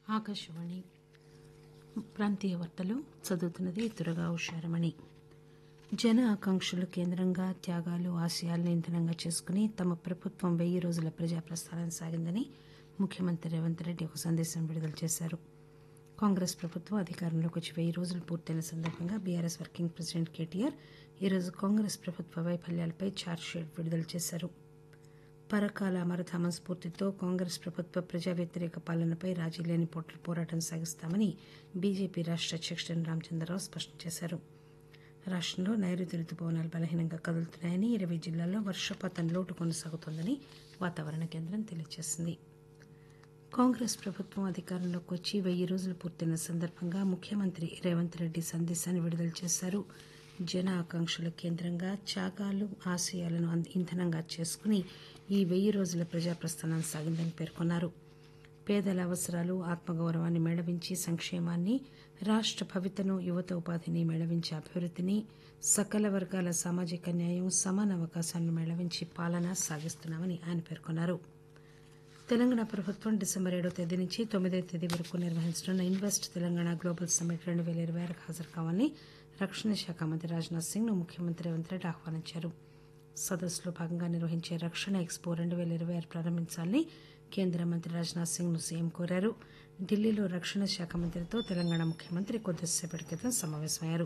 ఆకాశవాణి ప్రాంతీయ వార్తలు చదువుతున్నది దురగా ఉషారమణి జన ఆకాంక్షలు కేంద్రంగా త్యాగాలు ఆశయాలను ఇంధనంగా చేసుకుని తమ ప్రభుత్వం వెయ్యి రోజుల ప్రజా ప్రస్థానం సాగిందని ముఖ్యమంత్రి రేవంత్ రెడ్డి ఒక సందేశం విడుదల చేశారు కాంగ్రెస్ ప్రభుత్వం అధికారంలోకి వచ్చి వెయ్యి రోజులు పూర్తయిన సందర్భంగా బీఆర్ఎస్ వర్కింగ్ ప్రెసిడెంట్ కేటీఆర్ ఈరోజు కాంగ్రెస్ ప్రభుత్వ వైఫల్యాలపై ఛార్జ్షీట్ విడుదల చేశారు పరకాల అమరధామ స్ఫూర్తితో కాంగ్రెస్ ప్రభుత్వ ప్రజా వ్యతిరేక పాలనపై రాజీ లేని పోట్ల పోరాటం సాగిస్తామని బీజేపీ రాష్ట అధ్యక్షుడు రామచంద్రరావు స్పష్టం చేశారు రాష్టంలో నైరుతి రుతుపవనాలు బలహీనంగా కదులుతున్నాయని ఇరవై జిల్లాల్లో వర్షపాతం లోటు కొనసాగుతోందని వాతావరణ కేంద్రం తెలియజేసింది కాంగ్రెస్ ప్రభుత్వం అధికారంలోకి వచ్చి వెయ్యి రోజులు పూర్తయిన సందర్భంగా ముఖ్యమంత్రి రేవంత్ రెడ్డి సందేశాన్ని విడుదల చేశారు జన ఆకాంక్షల కేంద్రంగా త్యాగాలు ఆశయాలను అం- ఇంధనంగా చేసుకుని ఈ వెయ్యి రోజుల ప్రజా ప్రస్థానం సాగిందని పేర్కొన్నారు పేదల అవసరాలు ఆత్మగౌరవాన్ని మేళవించి సంక్షేమాన్ని రాష్ట భవితను యువత ఉపాధిని మేళవించి అభివృద్ధిని సకల వర్గాల సామాజిక న్యాయం సమాన అవకాశాలను మేళవించి పాలన సాగిస్తున్నామని ఆయన పేర్కొన్నారు తెలంగాణ ప్రభుత్వం డిసెంబర్ ఏడో తేదీ నుంచి తొమ్మిదో తేదీ వరకు నిర్వహించనున్న ఇన్వెస్ట్ తెలంగాణ గ్లోబల్ సమ్మిట్ రెండు పేల ఇరవై ఆరుకు హాజరు కావాలని రక్షణ శాఖ మంత్రి రాజ్నాథ్ సింగ్ ను ముఖ్యమంత్రి రేవంత్ రెడ్డి ఆహ్వానించారు సదస్సులో భాగంగా నిర్వహించే రక్షణ ఎక్స్పో రెండు పేల ఇరవై ఆరు ప్రారంభించాలని కేంద్ర మంత్రి రాజ్నాథ్ సింగ్ ను సీఎం కోరారు ఢిల్లీలో రక్షణ శాఖ మంత్రితో తెలంగాణ ముఖ్యమంత్రి కొద్దిసేపటి క్రితం సమావేశమయ్యారు